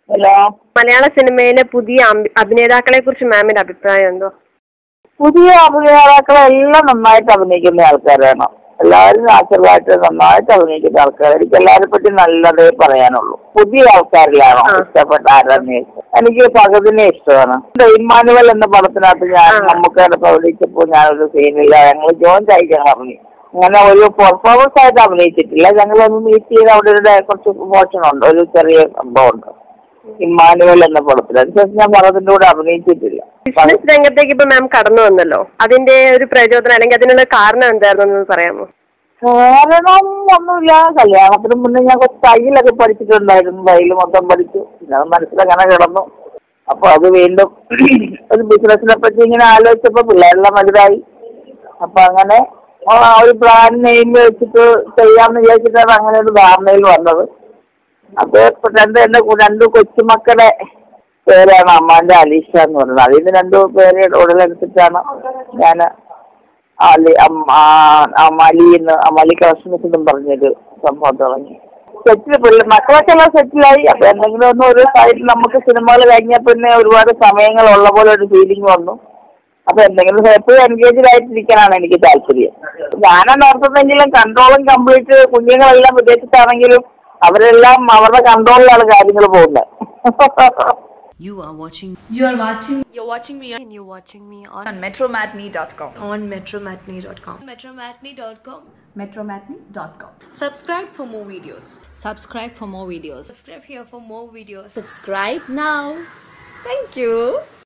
Hello മലയാള സിനിമയിലെ പുതിയ അഭി- അഭിനേതാക്കളെ കുറിച്ച് മാമിന്റെ അഭിപ്രായം എന്തോ പുതിയ അഭിനേതാക്കളെ എല്ലാം നന്നായിട്ട് അഭിനയിക്കുന്ന ആൾക്കാരാണ് എല്ലാവരും നാച്ചുറലായിട്ട് നന്നായിട്ട് അഭിനയിക്കുന്ന ആൾക്കാർ എനിക്ക് എല്ലാവരെ പറ്റി നല്ലതേ പറയാനുള്ളൂ പുതിയ ആൾക്കാരിലാണോ ആ. ഇഷ്ടപ്പെട്ട ആരാന്ന് ചോദിച്ചാൽ എനിക്ക് പകുതിനെ ഇഷ്ടമാണ് ഇത് ഇമ്മാനുവൽ എന്ന പടത്തിനകത്ത് ഞാൻ ആ. നമുക്ക് അഭിനയിച്ചപ്പോ ഞാനൊരു സീനില്ല ഞങ്ങൾ ജോയിൻ കഴിക്കാൻ പറഞ്ഞു അങ്ങനെ ഒരു പെർഫോമൻസ് ആയിട്ട് അഭിനയിച്ചിട്ടില്ല ഞങ്ങൾ ഒന്ന് മീറ്റ് ചെയ്ത് അവിടെ ഒരു ഡേ- കുറച്ച് മോഷൻ ഉണ്ട് ഒരു ചെറിയ സംഭവം ഉണ്ട് ഇമ്മാനുവൽ എന്ന പടത്തിൽ അതിനുശേഷം ഞാൻ പടത്തിന്റെ കൂടെ അഭിനയിച്ചിട്ടില്ല ബിസിനസ് രംഗത്തേക്ക് ഇപ്പൊ മാം കടന്നു വന്നല്ലോ അതിന്റെ ഒരു പ്രചോദനം അല്ലെങ്കിൽ അതിനുള്ള കാരണം എന്തായിരുന്നു എന്ന് പറയാമോ കാരണം ഒന്നുമില്ല കല്യാണത്തിന് മുന്നേ ഞാൻ കുറച്ച് തയ്യലൊക്കെ പഠിച്ചിട്ടുണ്ടായിരുന്നു തയ്യൽ മൊത്തം പഠിച്ചു പിന്നെ അത് മനസ്സിലങ്ങനെ കിടന്നു അപ്പൊ അത് വീണ്ടും ഒരു ബിസിനസിനെ പറ്റി ഇങ്ങനെ ആലോചിച്ചപ്പോ പിള്ളേരെല്ലാം വലുതായി അപ്പൊ അങ്ങനെ ആ ഒരു പ്ലാൻ നെയിം വെച്ചിട്ട് ചെയ്യാന്ന് വിചാരിച്ചിട്ടാണ് അങ്ങനെ ഒരു ധാരണയിൽ വന്നത് അത് ഇപ്പൊ രണ്ട് എന്റെ കു- രണ്ട് കൊച്ചുമക്കളുടെ പേരാണ് അമ്മാന്റെ അലീഷ എന്ന് പറയുന്നത് അതിന് രണ്ടു പേരെ ഉടലെടുത്തിട്ടാണ് ഞാൻ അലി അം- ആ, അമലി എന്ന് അമലി കളക്ഷൻസ് എന്നും പറഞ്ഞൊരു സംഭവം തുടങ്ങി സെറ്റിൽ പിള്ളേ മക്കളൊക്കെ എല്ലാം സെറ്റിലായി അപ്പൊ എന്തെങ്കിലും ഒന്ന് ഒരു സൈഡിൽ നമുക്ക് സിനിമകൾ കഴിഞ്ഞാൽ പിന്നെ ഒരുപാട് സമയങ്ങൾ ഉള്ള പോലെ ഒരു ഫീലിംഗ് വന്നു അപ്പൊ എന്തെങ്കിലും എപ്പോഴും എൻഗേജ്ഡ് ആയിട്ടിരിക്കാനാണ് എനിക്ക് താല്പര്യം ഞാനാണ് ഓർത്തതെങ്കിലും കൺട്രോളും കംപ്ലീറ്റ് കുഞ്ഞുങ്ങളെല്ലാം വിദേശത്താണെങ്കിലും അവരെല്ലാം അവരുടെ കൺട്രോളിലാണ് കാര്യങ്ങൾ പോകുന്നത് You are watching You are watching You're watching me on, you're watching me on, on metromatney.com. on metromatney.com. Metromatney.com. Metromatney.com. subscribe for more videos subscribe for more videos Subscribe here for more videos. subscribe now thank you